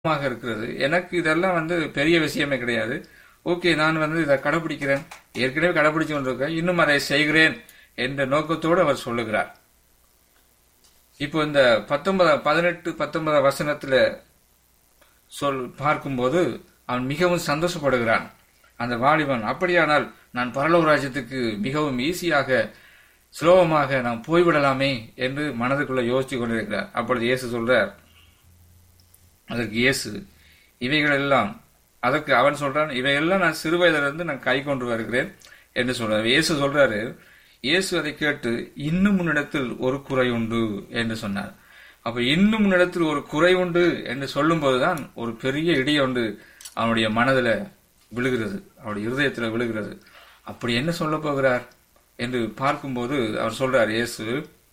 மாக இருக்கிறது எனக்கு இதெல்லாம் வந்து பெரிய விஷயமே கிடையாது ஓகே நான் வந்து இதை கடைபிடிக்கிறேன் ஏற்கனவே கடைபிடிச்சு கொண்டிருக்கேன் இன்னும் அதை செய்கிறேன் என்ற நோக்கத்தோடு அவர் சொல்லுகிறார் இப்போ இந்த பத்தொன்பதாம் பதினெட்டு பத்தொன்பதாம் வசனத்துல சொல் பார்க்கும்போது அவன் மிகவும் சந்தோஷப்படுகிறான் அந்த வாலிபன் அப்படியானால் நான் பரலோக ராஜ்யத்துக்கு மிகவும் ஈஸியாக சுலபமாக நாம் போய்விடலாமே என்று மனதுக்குள்ள யோசிச்சு கொண்டிருக்கிறார் அப்பொழுது இயேசு சொல்றார் அதற்கு இயேசு இவைகள் எல்லாம் அதற்கு அவன் சொல்றான் இவையெல்லாம் நான் சிறு வயதிலிருந்து நான் கை கொண்டு வருகிறேன் என்று சொல்றார் இயேசு சொல்றாரு இயேசு அதை கேட்டு இன்னும் உன்னிடத்தில் ஒரு குறை உண்டு என்று சொன்னார் அப்ப இன்னும் உன்னிடத்தில் ஒரு குறை உண்டு என்று சொல்லும் போதுதான் ஒரு பெரிய இடி ஒன்று அவனுடைய மனதுல விழுகிறது அவனுடைய இருதயத்துல விழுகிறது அப்படி என்ன சொல்ல போகிறார் என்று பார்க்கும்போது அவர் சொல்றார் இயேசு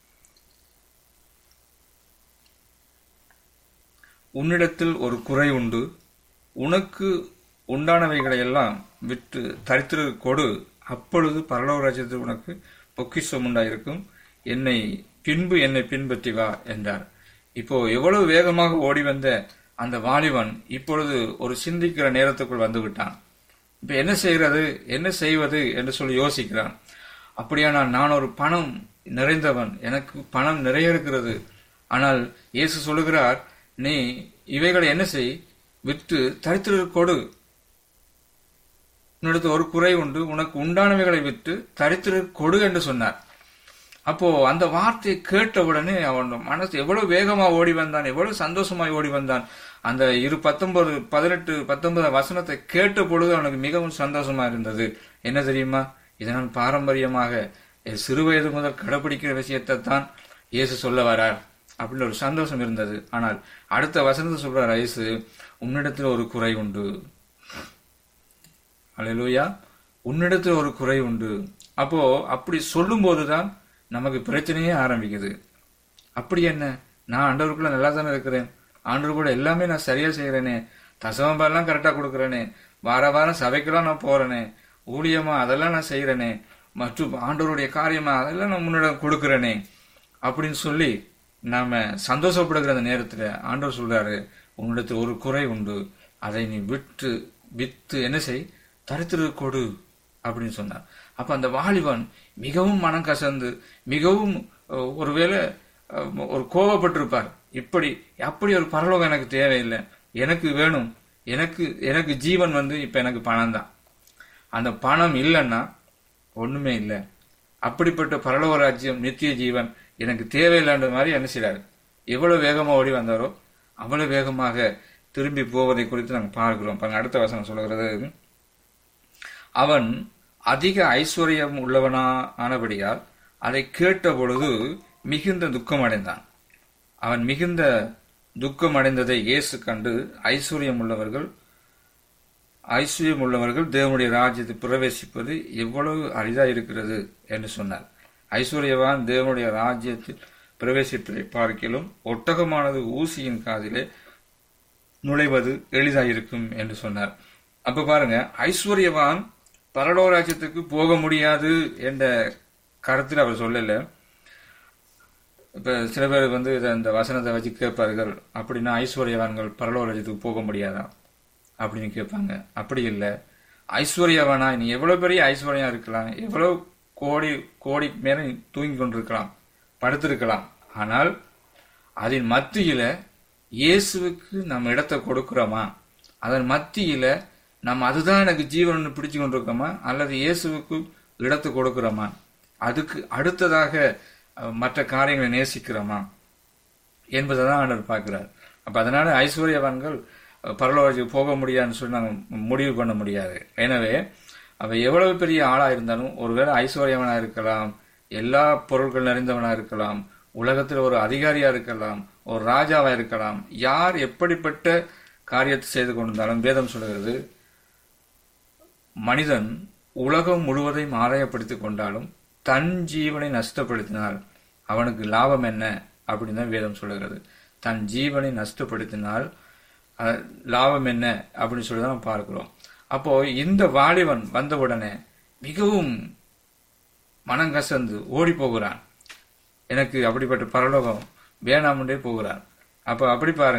உன்னிடத்தில் ஒரு குறை உண்டு உனக்கு உண்டானவைகளை எல்லாம் விட்டு தரித்திரு கொடு அப்பொழுது பரலோக ராஜ்யத்தில் உனக்கு பொக்கிஷம் உண்டாயிருக்கும் என்னை பின்பு என்னை பின்பற்றி வா என்றார் இப்போ எவ்வளவு வேகமாக ஓடி வந்த அந்த வாலிபன் இப்பொழுது ஒரு சிந்திக்கிற நேரத்துக்குள் வந்து விட்டான் இப்ப என்ன செய்கிறது என்ன செய்வது என்று சொல்லி யோசிக்கிறான் அப்படியானால் நான் ஒரு பணம் நிறைந்தவன் எனக்கு பணம் நிறைய இருக்கிறது ஆனால் இயேசு சொல்லுகிறார் நீ இவைகளை என்ன செய் விற்று தரித்திர கொடு உன்னிடத்து ஒரு குறை உண்டு உனக்கு உண்டானவைகளை விற்று தரித்திர கொடு என்று சொன்னார் அப்போ அந்த வார்த்தையை கேட்டவுடனே அவன் மனசு எவ்வளவு வேகமா ஓடி வந்தான் எவ்வளவு சந்தோஷமாய் ஓடி வந்தான் அந்த இரு பத்தொன்பது பதினெட்டு பத்தொன்பது வசனத்தை கேட்ட பொழுது அவனுக்கு மிகவும் சந்தோஷமா இருந்தது என்ன தெரியுமா இதனால் பாரம்பரியமாக என் சிறு வயது முதல் கடைபிடிக்கிற விஷயத்தை தான் இயேசு சொல்ல வரார் அப்படின்னு ஒரு சந்தோஷம் இருந்தது ஆனால் அடுத்த வசனத்தை சொல்றார் இயேசு உன்னிடத்தில் ஒரு குறை உண்டு அலையலூயா உன்னிடத்தில் ஒரு குறை உண்டு அப்போ அப்படி சொல்லும் போதுதான் நமக்கு பிரச்சனையே ஆரம்பிக்குது அப்படி என்ன நான் ஆண்டவருக்குள்ள நல்லா தானே இருக்கிறேன் ஆண்டவர் கூட எல்லாமே நான் சரியா செய்யறேனே தசவம்பெல்லாம் கரெக்டா கொடுக்கறேனே வார வாரம் சபைக்கெல்லாம் நான் போறேனே ஊழியமா அதெல்லாம் நான் செய்யறேனே மற்றும் ஆண்டவருடைய காரியமா அதெல்லாம் நான் முன்னிடம் கொடுக்கறேனே அப்படின்னு சொல்லி நாம சந்தோஷப்படுகிற அந்த நேரத்துல ஆண்டவர் சொல்றாரு உன்னிடத்தில் ஒரு குறை உண்டு அதை நீ விட்டு வித்து என்ன செய் தரித்திரு கொடு அப்படின்னு சொன்னார் அப்ப அந்த வாலிபன் மிகவும் மனம் கசந்து மிகவும் அஹ், ஒருவேளை அஹ், ஒரு கோபப்பட்டிருப்பார் இப்படி அப்படி ஒரு பரலோகம் எனக்கு தேவையில்லை எனக்கு வேணும் எனக்கு எனக்கு ஜீவன் வந்து இப்ப எனக்கு பணம் தான் அந்த பணம் இல்லைன்னா ஒண்ணுமே இல்லை அப்படிப்பட்ட பரலோக ராஜ்யம் நித்திய ஜீவன் எனக்கு தேவையில்லைன்ற மாதிரி என்ன செய்றாரு எவ்வளவு வேகமா ஓடி வந்தாரோ அவ்வளவு வேகமாக திரும்பி போவதை குறித்து நாங்கள் பார்க்கிறோம் பாருங்க அடுத்த வசனம் சொல்கிறது அவன் அதிக ஐஸ்வர்யம் உள்ளவனா ஆனபடியால் அதை கேட்ட பொழுது மிகுந்த துக்கம் அடைந்தான் அவன் மிகுந்த துக்கம் அடைந்ததை இயேசு கண்டு ஐஸ்வர்யம் உள்ளவர்கள் ஐஸ்வர்யம் உள்ளவர்கள் தேவனுடைய ராஜ்யத்தை பிரவேசிப்பது எவ்வளவு அரிதா இருக்கிறது என்று சொன்னார் ஐஸ்வர்யவான் தேவனுடைய ராஜ்யத்தில் பிரவேசிப்பதை பார்க்கிலும் ஒட்டகமானது ஊசியின் காதிலே நுழைவது எளிதாயிருக்கும் என்று சொன்னார் அப்ப பாருங்க ஐஸ்வர்யவான் பரலோக ராஜ்யத்துக்கு போக முடியாது என்ற கருத்தில் அவர் சொல்லல இப்ப சில பேர் வந்து இதை இந்த வசனத்தை வச்சு கேட்பார்கள் அப்படின்னா ஐஸ்வர்யவான்கள் பரலோக ராஜ்யத்துக்கு போக முடியாதா அப்படின்னு கேட்பாங்க அப்படி இல்லை ஐஸ்வர்யவானா நீ எவ்வளவு பெரிய ஐஸ்வர்யம் இருக்கலாம் எவ்வளவு கோடி கோடி மேல நீ தூங்கி கொண்டிருக்கலாம் படுத்திருக்கலாம் ஆனால் அதன் மத்தியில இயேசுவுக்கு நம்ம இடத்தை கொடுக்கிறோமா அதன் மத்தியில நம்ம அதுதான் எனக்கு ஜீவன் பிடிச்சு கொண்டிருக்கோமா அல்லது இயேசுவுக்கு இடத்தை கொடுக்கிறோமா அதுக்கு அடுத்ததாக அஹ், மற்ற காரியங்களை நேசிக்கிறோமா என்பதை தான் ஆண்டவர் பார்க்கிறார் அப்ப அதனால ஐஸ்வர்யவான்கள் அஹ், பரலோகத்துக்கு போக முடியாதுன்னு சொல்லி நாங்கள் முடிவு பண்ண முடியாது எனவே அவ எவ்வளவு பெரிய ஆளா இருந்தாலும் ஒருவேளை ஐஸ்வர்யவனா இருக்கலாம் எல்லா பொருட்கள் நிறைந்தவனா இருக்கலாம் உலகத்தில் ஒரு அதிகாரியா இருக்கலாம் ஒரு ராஜாவா இருக்கலாம் யார் எப்படிப்பட்ட காரியத்தை செய்து கொண்டிருந்தாலும் வேதம் சொல்கிறது மனிதன் உலகம் முழுவதையும் ஆதாயப்படுத்திக் கொண்டாலும் தன் ஜீவனை நஷ்டப்படுத்தினால் அவனுக்கு லாபம் என்ன அப்படின்னு தான் வேதம் சொல்லுகிறது தன் ஜீவனை நஷ்டப்படுத்தினால் அஹ், லாபம் என்ன அப்படின்னு சொல்லி தான் நம்ம பார்க்கிறோம் அப்போ இந்த வாலிபன் வந்தவுடனே மிகவும் மனங்கசந்து ஓடி போகிறான் எனக்கு அப்படிப்பட்ட பரலோகம் வேணாமுண்டே போகிறான் அப்ப அப்படி பாருங்க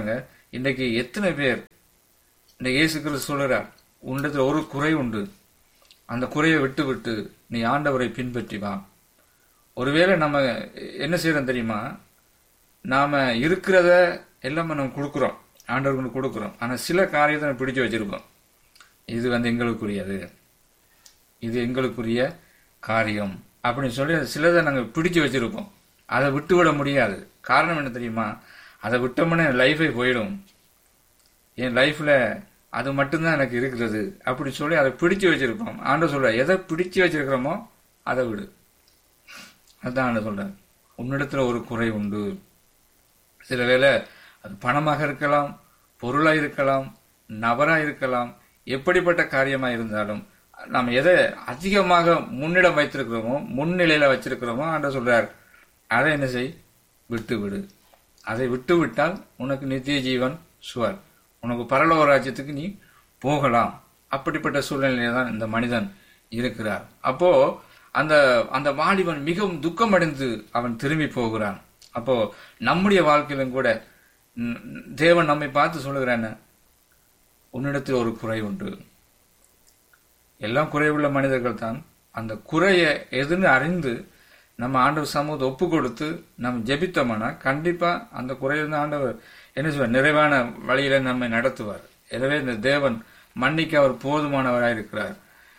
இன்றைக்கு எத்தனை பேர் இந்த இயேசு கிறிஸ்து சொல்கிறார் உன்னிடத்தில் ஒரு குறை உண்டு அந்த குறையை விட்டு விட்டு நீ ஆண்டவரை பின்பற்றி வா ஒருவேளை நம்ம என்ன செய்யறோம் தெரியுமா நாம இருக்கிறத எல்லாம் நம்ம கொடுக்குறோம் ஆண்டவர்களுக்கு கொடுக்குறோம் ஆனா சில காரியத்தை நம்ம பிடிச்சு வச்சிருக்கோம் இது வந்து எங்களுக்குரியது இது எங்களுக்குரிய காரியம் அப்படின்னு சொல்லி சிலதை நாங்கள் பிடிச்சு வச்சிருப்போம் அதை விட்டு விட முடியாது காரணம் என்ன தெரியுமா அதை விட்டோம்னா என் லைஃபே போயிடும் என் லைஃப்ல அது மட்டும்தான் எனக்கு இருக்கிறது அப்படி சொல்லி அதை பிடிச்சு வச்சிருப்போம் ஆண்டு சொல்ற எதை பிடிச்சு வச்சிருக்கிறோமோ அதை விடு அதான் ஆண்டு சொல்றேன் உன்னிடத்துல ஒரு குறை உண்டு சில வேளை அது பணமாக இருக்கலாம் பொருளா இருக்கலாம் நபரா இருக்கலாம் எப்படிப்பட்ட காரியமா இருந்தாலும் நாம் எதை அதிகமாக முன்னிடம் வைத்திருக்கிறோமோ முன்னிலையில வச்சிருக்கிறோமோ ஆண்ட சொல்றார் அதை என்ன செய் விட்டு விடு அதை விட்டு விட்டால் உனக்கு நித்திய ஜீவன் சுவர் உனக்கு பரலோக ராஜ்யத்துக்கு நீ போகலாம் அப்படிப்பட்ட சூழ்நிலையில தான் இந்த மனிதன் இருக்கிறார் அப்போ அந்த அந்த வாலிபன் மிகவும் துக்கமடைந்து அவன் திரும்பி போகிறான் அப்போ நம்முடைய வாழ்க்கையிலும் கூட ம், தேவன் நம்மை பார்த்து சொல்லுகிறான் உன்னிடத்தில் ஒரு குறை உண்டு எல்லாம் குறைவுள்ள மனிதர்கள் தான் அந்த குறையை எதுன்னு அறிந்து நம்ம ஆண்டவர் சமூகத்தை ஒப்பு கொடுத்து நம்ம ஜெபித்தோம்னா கண்டிப்பா அந்த குறையிலிருந்து ஆண்டவர் என்ன சொல்வார் நிறைவான வழியில நம்மை நடத்துவார் எனவே இந்த தேவன் மன்னிக்க அவர் போதுமானவராய் இருக்கிறார்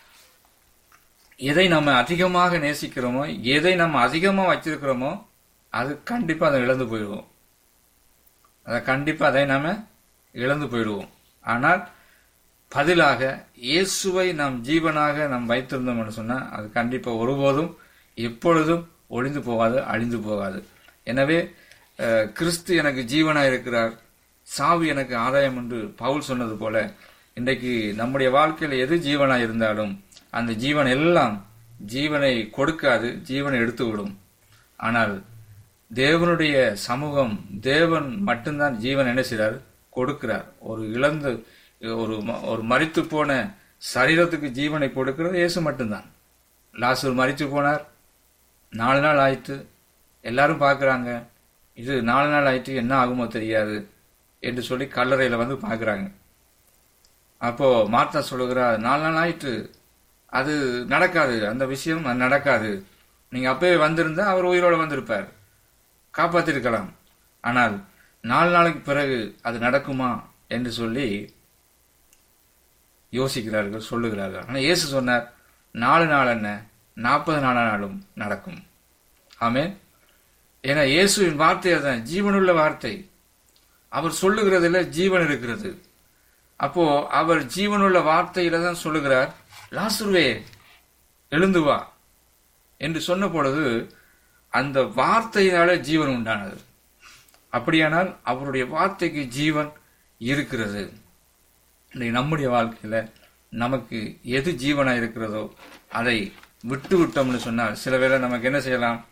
எதை நம்ம அதிகமாக நேசிக்கிறோமோ எதை நம்ம அதிகமா வச்சிருக்கிறோமோ அது கண்டிப்பா அதை இழந்து போயிடுவோம் அதை கண்டிப்பா அதை நாம இழந்து போயிடுவோம் ஆனால் பதிலாக இயேசுவை நாம் ஜீவனாக நாம் வைத்திருந்தோம்னு சொன்னா அது கண்டிப்பா ஒருபோதும் எப்பொழுதும் ஒளிந்து போகாது அழிந்து போகாது எனவே அஹ், கிறிஸ்து எனக்கு ஜீவனா இருக்கிறார் சாவு எனக்கு ஆதாயம் என்று பவுல் சொன்னது போல இன்றைக்கு நம்முடைய வாழ்க்கையில எது ஜீவனா இருந்தாலும் அந்த ஜீவன் எல்லாம் ஜீவனை கொடுக்காது ஜீவனை எடுத்து விடும் ஆனால் தேவனுடைய சமூகம் தேவன் மட்டும்தான் ஜீவன் என்ன செய்றார் கொடுக்கிறார் ஒரு இழந்து ஒரு ம- ஒரு மரித்து போன சரீரத்துக்கு ஜீவனை கொடுக்கிறது இயேசு மட்டும்தான் லாசர் மரித்து போனார் நாலு நாள் ஆயிட்டு எல்லாரும் பார்க்கறாங்க இது நாலு நாள் ஆயிட்டு என்ன ஆகுமோ தெரியாது என்று சொல்லி கல்லறையில வந்து பார்க்கறாங்க அப்போ மார்த்தா சொல்லுகிறா நாலு நாள் ஆயிட்டு அது நடக்காது அந்த விஷயம் அது நடக்காது நீங்க அப்பவே வந்திருந்தா அவர் உயிரோட வந்திருப்பார் காப்பாத்திருக்கலாம் ஆனால் நாலு நாளைக்கு பிறகு அது நடக்குமா என்று சொல்லி யோசிக்கிறார்கள் சொல்லுகிறார்கள் ஆனால் இயேசு சொன்னார் நாலு நாள் என்ன நாற்பது நாளானாலும் நடக்கும் ஆமென் ஏன்னா இயேசுவின் வார்த்தை அதுதான் ஜீவனுள்ள வார்த்தை அவர் சொல்லுகிறதுல ஜீவன் இருக்கிறது அப்போ அவர் ஜீவனுள்ள வார்த்தையில தான் சொல்லுகிறார் லாசுருவே எழுந்து வா என்று சொன்ன பொழுது அந்த வார்த்தையினால ஜீவன் உண்டானது அப்படியானால் அவருடைய வார்த்தைக்கு ஜீவன் இருக்கிறது இன்னைக்கு நம்முடைய வாழ்க்கையில நமக்கு எது ஜீவனா இருக்கிறதோ அதை விட்டு விட்டோம்னு சொன்னால் சில வேளை நமக்கு என்ன செய்யலாம்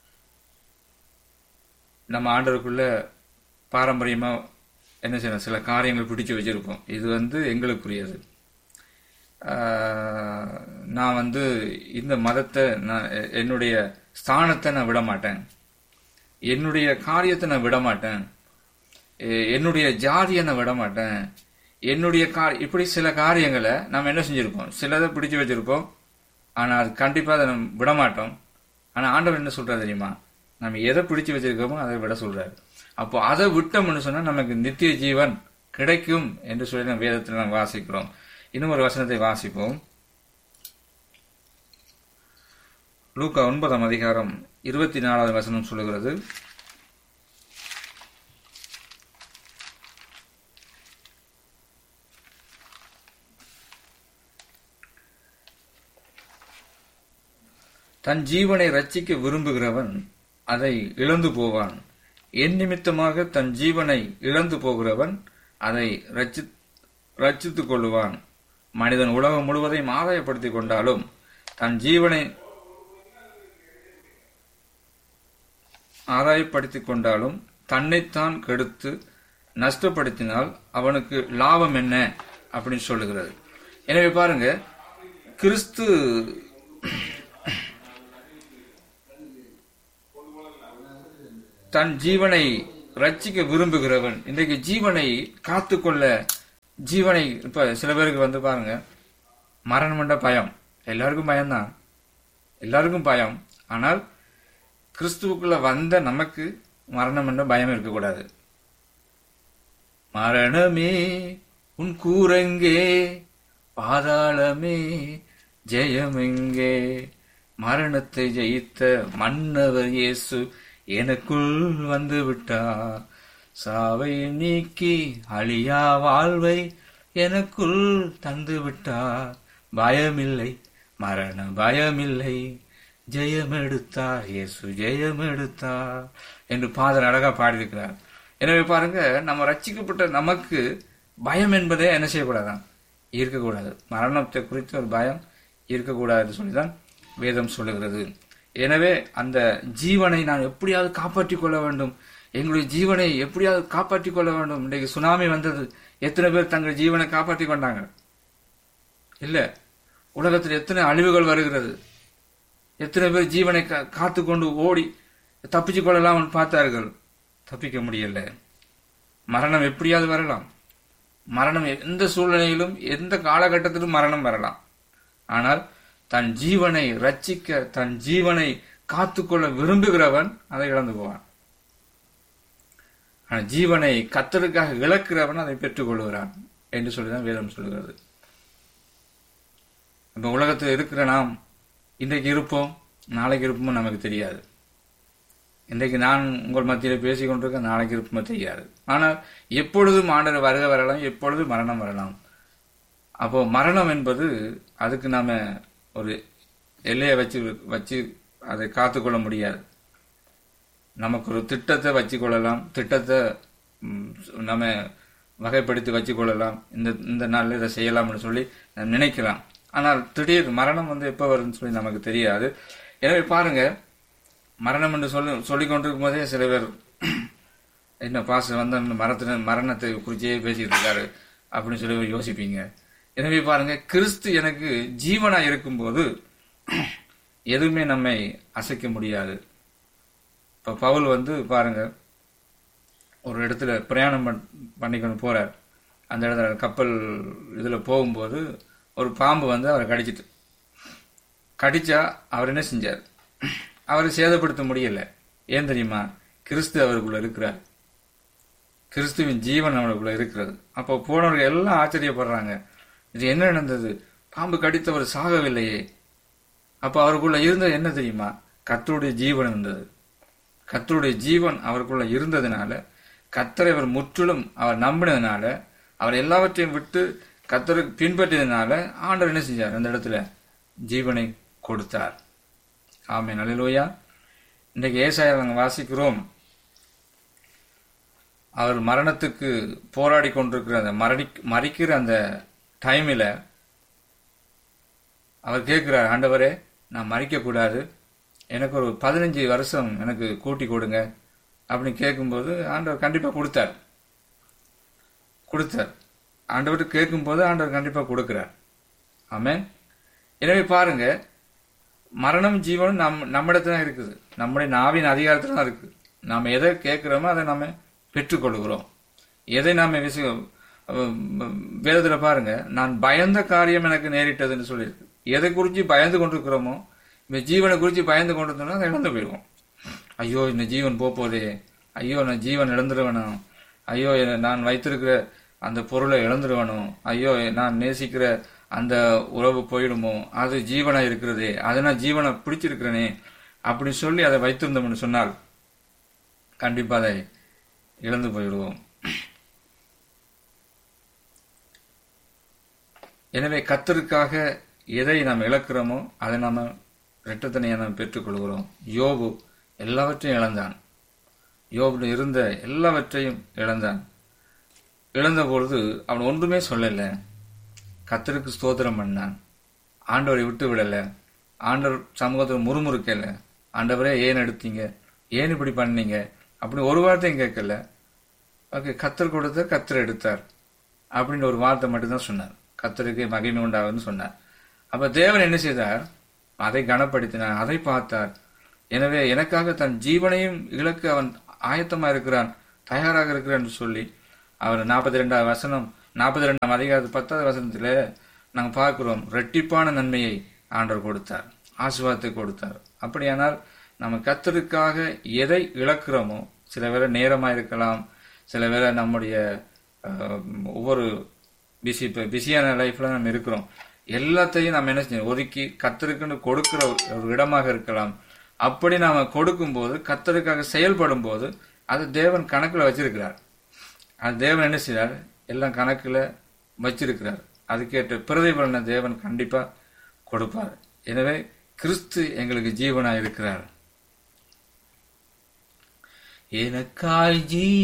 நம்ம ஆண்டவருக்குள்ள பாரம்பரியமா என்ன செய்யலாம் சில காரியங்கள் பிடிச்சு வச்சிருப்போம் இது வந்து எங்களுக்குரியது ஆஹ், நான் வந்து இந்த மதத்தை நான் எ- என்னுடைய ஸ்தானத்தை நான் விட மாட்டேன் என்னுடைய காரியத்தை நான் விட மாட்டேன் எ- என்னுடைய ஜாதியை நான் விட மாட்டேன் என்னுடைய கா இப்படி சில காரியங்களை நம்ம என்ன செஞ்சிருப்போம் சிலதை பிடிச்சு வச்சிருப்போம் ஆனா அது கண்டிப்பா அதை நம்ம விட மாட்டோம் ஆனா ஆண்டவர் என்ன சொல்றாரு தெரியுமா நம்ம எதை பிடிச்சு வச்சிருக்கோமோ அதை விட சொல்றாரு அப்போ அதை விட்டோம்னு சொன்னா நமக்கு நித்திய ஜீவன் கிடைக்கும் என்று சொல்லி நம்ம வேதத்தில் நாம் வாசிக்கிறோம் இன்னும் ஒரு வசனத்தை வாசிப்போம் லூக்கா ஒன்பதாம் அதிகாரம் இருபத்தி நாலாவது வசனம் சொல்லுகிறது தன் ஜீவனை ரட்சிக்க விரும்புகிறவன் அதை இழந்து போவான் என் நிமித்தமாக தன் ஜீவனை இழந்து போகிறவன் அதை ரட்சி ரட்சித்துக் கொள்ளுவான் மனிதன் உலகம் முழுவதையும் ஆதாயப்படுத்திக் கொண்டாலும் தன் ஜீவனை ஆதாயப்படுத்திக் கொண்டாலும் தன்னைத்தான் கெடுத்து நஷ்டப்படுத்தினால் அவனுக்கு லாபம் என்ன அப்படின்னு சொல்லுகிறது எனவே பாருங்க கிறிஸ்து தன் ஜீவனை ரட்சிக்க விரும்புகிறவன் இன்றைக்கு ஜீவனை காத்துக்கொள்ள ஜீவனை இப்ப சில பேருக்கு வந்து பாருங்க மரணம் என்ற பயம் எல்லாருக்கும் பயம்தான் எல்லாருக்கும் பயம் ஆனால் கிறிஸ்துவுக்குள்ள வந்த நமக்கு மரணம் என்ற பயம் இருக்கக்கூடாது மரணமே உன் கூரங்கே பாதாளமே ஜெயமெங்கே மரணத்தை ஜெயித்த மன்னவர் இயேசு எனக்குள் வந்து விட்டார் சாவை நீக்கி அழியா வாழ்வை எனக்குள் தந்து விட்டார் பயமில்லை மரண பயமில்லை ஜெயம் எடுத்தார் இயேசு ஜெயம் எடுத்தார் என்று பாதர் அழகா பாடியிருக்கிறார் எனவே பாருங்க நம்ம ரட்சிக்கப்பட்ட நமக்கு பயம் என்பதே என்ன செய்யக்கூடாதான் இருக்கக்கூடாது மரணத்தை குறித்து ஒரு பயம் இருக்கக்கூடாது சொல்லிதான் வேதம் சொல்லுகிறது எனவே அந்த ஜீவனை நான் எப்படியாவது காப்பாற்றிக் கொள்ள வேண்டும் எங்களுடைய ஜீவனை எப்படியாவது காப்பாற்றிக் கொள்ள வேண்டும் இன்றைக்கு சுனாமி வந்தது எத்தனை பேர் தங்கள் ஜீவனை காப்பாற்றிக் கொண்டாங்க இல்ல உலகத்தில் எத்தனை அழிவுகள் வருகிறது எத்தனை பேர் ஜீவனை காத்து கொண்டு ஓடி தப்பிச்சு கொள்ளலாம் பார்த்தார்கள் தப்பிக்க முடியல மரணம் எப்படியாவது வரலாம் மரணம் எந்த சூழ்நிலையிலும் எந்த காலகட்டத்திலும் மரணம் வரலாம் ஆனால் தன் ஜீவனை ரட்சிக்க தன் ஜீவனை காத்துக்கொள்ள விரும்புகிறவன் அதை இழந்து போவான் ஆனால் ஜீவனை கத்தருக்காக இழக்கிறவன் அதை பெற்றுக் கொள்கிறான் என்று சொல்லிதான் வேதம் சொல்கிறது இப்ப உலகத்தில் இருக்கிற நாம் இன்றைக்கு இருப்போம் நாளைக்கு இருப்போமோ நமக்கு தெரியாது இன்றைக்கு நான் உங்கள் மத்தியில் பேசிக் கொண்டிருக்க நாளைக்கு இருப்போமோ தெரியாது ஆனால் எப்பொழுதும் ஆண்டர் வருக வரலாம் எப்பொழுதும் மரணம் வரலாம் அப்போ மரணம் என்பது அதுக்கு நாம ஒரு எல்லையை வச்சு வச்சு அதை காத்துக்கொள்ள முடியாது நமக்கு ஒரு திட்டத்தை வச்சு கொள்ளலாம் திட்டத்தை நம்ம வகைப்படுத்தி வச்சு கொள்ளலாம் இந்த இந்த நாளில் இதை செய்யலாம்னு சொல்லி நினைக்கலாம் ஆனால் திடீர் மரணம் வந்து எப்போ வரும்னு சொல்லி நமக்கு தெரியாது எனவே பாருங்க மரணம் என்று சொல்லி சொல்லிக் கொண்டிருக்கும் போதே சில பேர் என்ன பாச வந்து அந்த மரத்தின மரணத்தை குறிச்சே பேசிட்டு இருக்காரு அப்படின்னு சொல்லி யோசிப்பீங்க எனவே பாருங்க கிறிஸ்து எனக்கு ஜீவனா இருக்கும்போது எதுவுமே நம்மை அசைக்க முடியாது இப்ப பவுல் வந்து பாருங்க ஒரு இடத்துல பிரயாணம் பண்ணிக்கொண்டு போறார் அந்த இடத்துல கப்பல் இதுல போகும்போது ஒரு பாம்பு வந்து அவரை கடிச்சிட்டு கடிச்சா அவர் என்ன செஞ்சார் அவரை சேதப்படுத்த முடியல ஏன் தெரியுமா கிறிஸ்து அவருக்குள்ள இருக்கிறார் கிறிஸ்துவின் ஜீவன் அவருக்குள்ள இருக்கிறது அப்போ போனவர்கள் எல்லாம் ஆச்சரியப்படுறாங்க இது என்ன நடந்தது பாம்பு கடித்தவர் சாகவில்லையே அப்ப அவருக்குள்ள இருந்தது என்ன தெரியுமா கத்தருடைய ஜீவன் இருந்தது கத்தருடைய ஜீவன் அவருக்குள்ள இருந்ததுனால கத்தரை அவர் முற்றிலும் அவர் நம்பினதுனால அவர் எல்லாவற்றையும் விட்டு கத்தருக்கு பின்பற்றியதுனால ஆண்டவர் என்ன செஞ்சார் அந்த இடத்துல ஜீவனை கொடுத்தார் ஆமே நல்லலோயா இன்றைக்கு ஏசாயர் நாங்கள் வாசிக்கிறோம் அவர் மரணத்துக்கு போராடி கொண்டிருக்கிற அந்த மரணி மறிக்கிற அந்த டைமில் அவர் கேட்கிறார் ஆண்டவரே நான் மறிக்கக்கூடாது எனக்கு ஒரு பதினஞ்சு வருஷம் எனக்கு கூட்டி கொடுங்க அப்படின்னு கேட்கும்போது ஆண்டவர் கண்டிப்பாக கொடுத்தார் கொடுத்தார் ஆண்டவர் கேட்கும்போது ஆண்டவர் கண்டிப்பாக கொடுக்கிறார் ஆமேன் எனவே பாருங்க மரணம் ஜீவனும் நம் நம்மிடத்துல தான் இருக்குது நம்முடைய நாவின் அதிகாரத்துல தான் இருக்கு நாம் எதை கேட்கிறோமோ அதை நாம பெற்றுக்கொள்கிறோம் எதை நாம விச வேதத்தில் பாருங்க நான் பயந்த காரியம் எனக்கு நேரிட்டதுன்னு சொல்லியிருக்கு எதை குறித்து பயந்து கொண்டிருக்கிறோமோ இந்த ஜீவனை குறித்து பயந்து கொண்டிருந்தோம்னா அதை இழந்து போயிடுவோம் ஐயோ இந்த ஜீவன் போதே ஐயோ நான் ஜீவன் இழந்துருவேணும் ஐயோ நான் வைத்திருக்கிற அந்த பொருளை இழந்துருவனும் ஐயோ நான் நேசிக்கிற அந்த உறவு போயிடுமோ அது ஜீவனா இருக்கிறதே அதை நான் ஜீவனை பிடிச்சிருக்கிறேனே அப்படி சொல்லி அதை வைத்திருந்தோம்னு சொன்னால் கண்டிப்பா அதை இழந்து போயிடுவோம் எனவே கத்தருக்காக எதை நாம் இழக்கிறோமோ அதை நாம இரட்டத்தனையை நாம் பெற்றுக்கொள்கிறோம் யோபு எல்லாவற்றையும் இழந்தான் யோபு இருந்த எல்லாவற்றையும் இழந்தான் இழந்த பொழுது அவன் ஒன்றுமே சொல்லல கத்தருக்கு ஸ்தோத்திரம் பண்ணான் ஆண்டவரை விட்டு விடல ஆண்டவர் சமூகத்தில் முறுமுறுக்கல ஆண்டவரே ஏன் எடுத்தீங்க ஏன் இப்படி பண்ணீங்க அப்படி ஒரு வார்த்தையும் கேட்கல ஓகே கத்தர் கொடுத்த கத்தர் எடுத்தார் அப்படின்னு ஒரு வார்த்தை மட்டும்தான் சொன்னார் கத்தருக்கு மகிமை உண்டாகுன்னு சொன்னார் அப்ப தேவன் என்ன செய்தார் அதை கனப்படுத்தினார் அதை பார்த்தார் எனவே எனக்காக தன் ஜீவனையும் இழக்க அவன் ஆயத்தமா இருக்கிறான் தயாராக இருக்கிறேன் என்று சொல்லி அவர் நாற்பத்தி ரெண்டாவது வசனம் நாற்பத்தி ரெண்டாம் அதிகாரத்து பத்தாவது வசனத்துல நாங்கள் பார்க்கிறோம் ரெட்டிப்பான நன்மையை ஆண்டவர் கொடுத்தார் ஆசீர்வாதத்தை கொடுத்தார் அப்படியானால் நம்ம கத்தருக்காக எதை இழக்கிறோமோ சில வேளை நேரமா இருக்கலாம் சில வேளை நம்முடைய அஹ், ஒவ்வொரு பிஸி இப்போ பிஸியான லைஃப்ல நம்ம இருக்கிறோம் எல்லாத்தையும் நம்ம என்ன செய்யணும் ஒதுக்கி கத்தருக்குன்னு கொடுக்கிற ஒரு ஒரு இடமாக இருக்கலாம் அப்படி நாம கொடுக்கும்போது கத்தருக்காக செயல்படும் போது அது தேவன் கணக்குல வச்சிருக்கிறார் அது தேவன் என்ன செய்றார் எல்லாம் கணக்குல வச்சிருக்கிறார் அதுக்கேற்ற பிரதிபலனை தேவன் கண்டிப்பா கொடுப்பார் எனவே கிறிஸ்து எங்களுக்கு ஜீவனா இருக்கிறார் எனக்காய் ஜீ